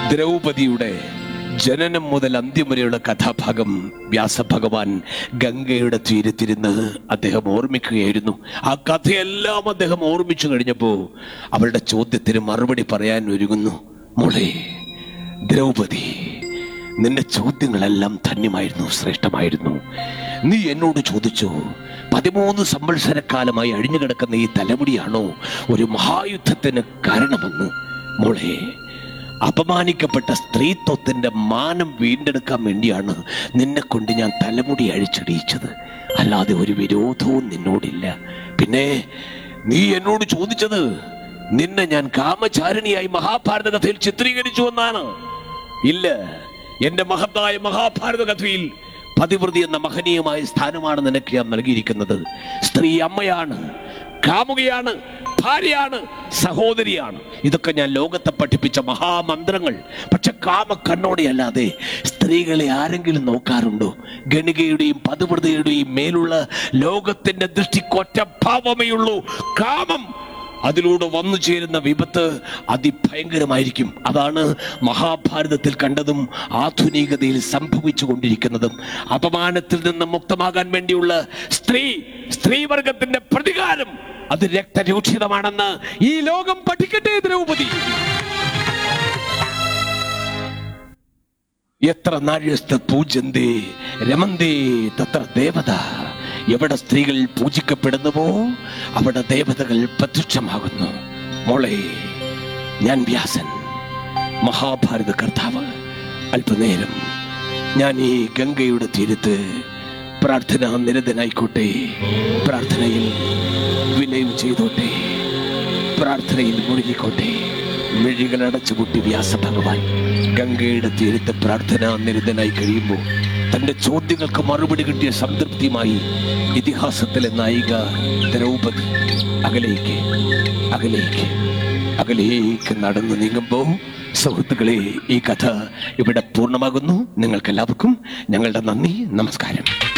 ദ്രൗപദിയുടെ ജനനം മുതൽ അന്ത്യം വരെയുള്ള കഥാഭാഗം വ്യാസഭഗവാൻ ഗംഗയുടെ തീരത്തിരുന്ന് അദ്ദേഹം ഓർമ്മിക്കുകയായിരുന്നു ആ കഥയെല്ലാം അദ്ദേഹം ഓർമ്മിച്ചു കഴിഞ്ഞപ്പോ അവരുടെ ചോദ്യത്തിന് മറുപടി പറയാൻ ഒരുങ്ങുന്നു മോളെ ദ്രൗപദി നിന്റെ ചോദ്യങ്ങളെല്ലാം ധന്യമായിരുന്നു ശ്രേഷ്ഠമായിരുന്നു നീ എന്നോട് ചോദിച്ചു പതിമൂന്ന് സംവത്സരക്കാലമായി അഴിഞ്ഞു കിടക്കുന്ന ഈ തലമുടിയാണോ ഒരു മഹായുദ്ധത്തിന് കാരണമെന്ന് മോളെ അപമാനിക്കപ്പെട്ട സ്ത്രീത്വത്തിന്റെ മാനം വീണ്ടെടുക്കാൻ വേണ്ടിയാണ് നിന്നെ കൊണ്ട് ഞാൻ തലമുടി അഴിച്ചടിയിച്ചത് അല്ലാതെ ഒരു വിരോധവും നിന്നോടില്ല പിന്നെ നീ എന്നോട് ചോദിച്ചത് നിന്നെ ഞാൻ കാമചാരിണിയായി മഹാഭാരത കഥയിൽ ചിത്രീകരിച്ചു എന്നാണ് ഇല്ല എന്റെ മഹത്തായ മഹാഭാരത കഥയിൽ പതിവൃതി എന്ന മഹനീയമായ സ്ഥാനമാണ് നിനക്ക് ഞാൻ നൽകിയിരിക്കുന്നത് സ്ത്രീ അമ്മയാണ് കാമുകയാണ് ഭാര്യയാണ് സഹോദരിയാണ് ഇതൊക്കെ ഞാൻ ലോകത്തെ പഠിപ്പിച്ച മഹാമന്ത്രങ്ങൾ പക്ഷെ കാമ കണ്ണോടെയല്ലാതെ സ്ത്രീകളെ ആരെങ്കിലും നോക്കാറുണ്ടോ ഗണികയുടെയും പതിവൃതയുടെയും മേലുള്ള ലോകത്തിന്റെ ദൃഷ്ടിക്കൊറ്റ ഭാവമേയുള്ളൂ കാമം അതിലൂടെ വന്നു ചേരുന്ന വിപത്ത് അതിഭയങ്കരമായിരിക്കും അതാണ് മഹാഭാരതത്തിൽ കണ്ടതും ആധുനികതയിൽ സംഭവിച്ചു കൊണ്ടിരിക്കുന്നതും അപമാനത്തിൽ നിന്ന് മുക്തമാകാൻ വേണ്ടിയുള്ള സ്ത്രീ സ്ത്രീവർഗത്തിന്റെ പ്രതികാരം അത് രക്തരൂക്ഷിതമാണെന്ന് ഈ ലോകം പഠിക്കട്ടെ ദ്രൗപദി എത്ര നാഴ്യസ്ഥ പൂജന്തേ രമന്തേ തത്ര ദേവത എവിടെ സ്ത്രീകൾ പൂജിക്കപ്പെടുന്നുവോ അവിടെ ദേവതകൾ പ്രത്യക്ഷമാകുന്നു മോളെ ഞാൻ വ്യാസൻ മഹാഭാരത കർത്താവ് അല്പനേരം ഞാൻ ഈ ഗംഗയുടെ തീരത്ത് പ്രാർത്ഥന നിരതനായിക്കോട്ടെ പ്രാർത്ഥനയിൽ വിലയം ചെയ്തോട്ടെ പ്രാർത്ഥനയിൽ മുഴുകിക്കോട്ടെ മിഴികൾ അടച്ചുപൂട്ടി വ്യാസഭഗവാൻ ഗംഗയുടെ തീരത്ത് പ്രാർത്ഥന നിരതനായി കഴിയുമ്പോൾ തന്റെ ചോദ്യങ്ങൾക്ക് മറുപടി കിട്ടിയ സംതൃപ്തിയുമായി ഇതിഹാസത്തിലെ നായിക ദ്രൗപദി അകലേക്ക് അകലേക്ക് അകലേക്ക് നടന്നു നീങ്ങുമ്പോൾ സുഹൃത്തുക്കളെ ഈ കഥ ഇവിടെ പൂർണ്ണമാകുന്നു നിങ്ങൾക്ക് എല്ലാവർക്കും ഞങ്ങളുടെ നന്ദി നമസ്കാരം